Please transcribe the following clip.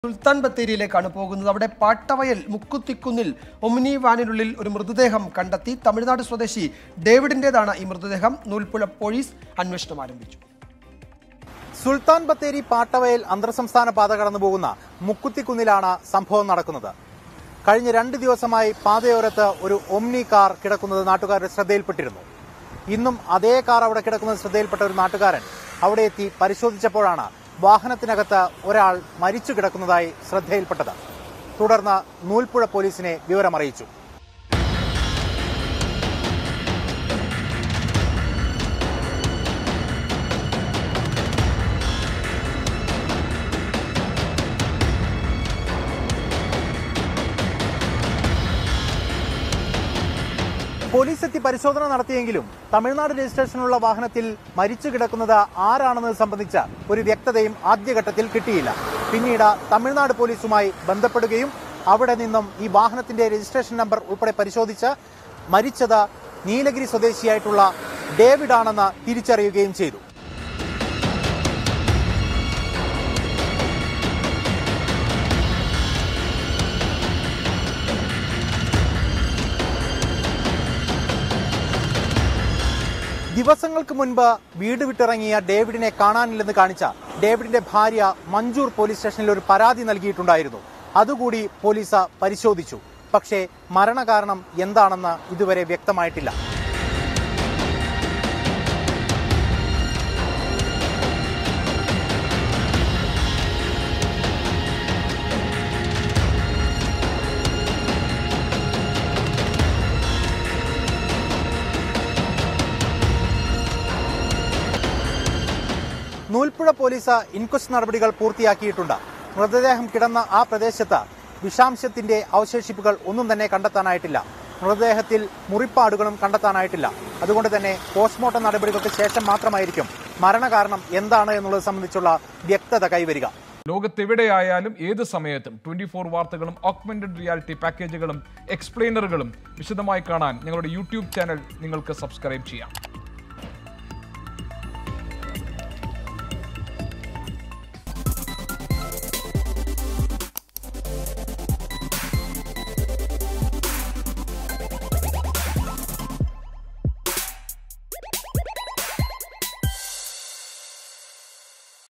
സുൽത്താൻ ബത്തേരിയിലേക്കാണ് പോകുന്നത് അവിടെ പാട്ടവയൽ മുക്കുത്തിക്കുന്നിൽ ഒമിനി വാനിനുള്ളിൽ ഒരു മൃതദേഹം കണ്ടെത്തി തമിഴ്നാട് സ്വദേശി ഡേവിഡിന്റേതാണ് ഈ മൃതദേഹം നൂൽപ്പുഴ പോലീസ് അന്വേഷണം ആരംഭിച്ചു സുൽത്താൻ ബത്തേരി പാട്ടവയൽ അന്തർ സംസ്ഥാന പാത കടന്നു പോകുന്ന മുക്കുത്തിക്കുന്നിലാണ് സംഭവം നടക്കുന്നത് കഴിഞ്ഞ രണ്ട് ദിവസമായി പാതയോരത്ത് ഒരു ഒമ്നി കാർ കിടക്കുന്നത് നാട്ടുകാരുടെ ശ്രദ്ധയിൽപ്പെട്ടിരുന്നു ഇന്നും അതേ കാർ അവിടെ കിടക്കുന്നത് ശ്രദ്ധയിൽപ്പെട്ട ഒരു നാട്ടുകാരൻ അവിടെ എത്തി പരിശോധിച്ചപ്പോഴാണ് വാഹനത്തിനകത്ത് ഒരാൾ മരിച്ചു കിടക്കുന്നതായി ശ്രദ്ധയിൽപ്പെട്ടത് തുടർന്ന് നൂൽപ്പുഴ പോലീസിനെ വിവരമറിയിച്ചു പോലീസ് എത്തി പരിശോധന നടത്തിയെങ്കിലും തമിഴ്നാട് രജിസ്ട്രേഷനുള്ള വാഹനത്തിൽ മരിച്ചു കിടക്കുന്നത് ആരാണെന്നത് സംബന്ധിച്ച ഒരു വ്യക്തതയും ആദ്യഘട്ടത്തിൽ കിട്ടിയില്ല പിന്നീട് തമിഴ്നാട് പോലീസുമായി ബന്ധപ്പെടുകയും അവിടെ നിന്നും ഈ വാഹനത്തിന്റെ രജിസ്ട്രേഷൻ നമ്പർ ഉൾപ്പെടെ പരിശോധിച്ച് മരിച്ചത് നീലഗിരി സ്വദേശിയായിട്ടുള്ള ഡേവിഡ് ആണെന്ന് തിരിച്ചറിയുകയും ചെയ്തു ദിവസങ്ങൾക്ക് മുൻപ് വീട് വിട്ടിറങ്ങിയ ഡേവിഡിനെ കാണാനില്ലെന്ന് കാണിച്ച ഡേവിഡിന്റെ ഭാര്യ മഞ്ചൂർ പോലീസ് സ്റ്റേഷനിൽ ഒരു പരാതി നൽകിയിട്ടുണ്ടായിരുന്നു അതുകൂടി പോലീസ് പരിശോധിച്ചു പക്ഷേ മരണകാരണം എന്താണെന്ന് ഇതുവരെ വ്യക്തമായിട്ടില്ല നൂൽപ്പുഴ പോലീസ് ഇൻക്വസ്റ്റ് നടപടികൾ പൂർത്തിയാക്കിയിട്ടുണ്ട് മൃതദേഹം കിടന്ന ആ പ്രദേശത്ത് വിഷാംശത്തിന്റെ അവശേഷിപ്പുകൾ ഒന്നും തന്നെ കണ്ടെത്താനായിട്ടില്ല മൃതദേഹത്തിൽ മുറിപ്പാടുകളും കണ്ടെത്താനായിട്ടില്ല അതുകൊണ്ട് തന്നെ പോസ്റ്റ്മോർട്ടം നടപടികൾക്ക് ശേഷം മാത്രമായിരിക്കും മരണകാരണം എന്താണ് എന്നുള്ളത് സംബന്ധിച്ചുള്ള വ്യക്തത കൈവരിക ലോകത്തെവിടെയായാലും ഏത് സമയത്തും ട്വന്റി ഫോർ വാർത്തകളും ഓഗ്മെന്റഡ് റിയാലിറ്റി പാക്കേജുകളും എക്സ്പ്ലെയിനറുകളും വിശദമായി കാണാൻ ഞങ്ങളുടെ യൂട്യൂബ് ചാനൽ നിങ്ങൾക്ക് സബ്സ്ക്രൈബ് ചെയ്യാം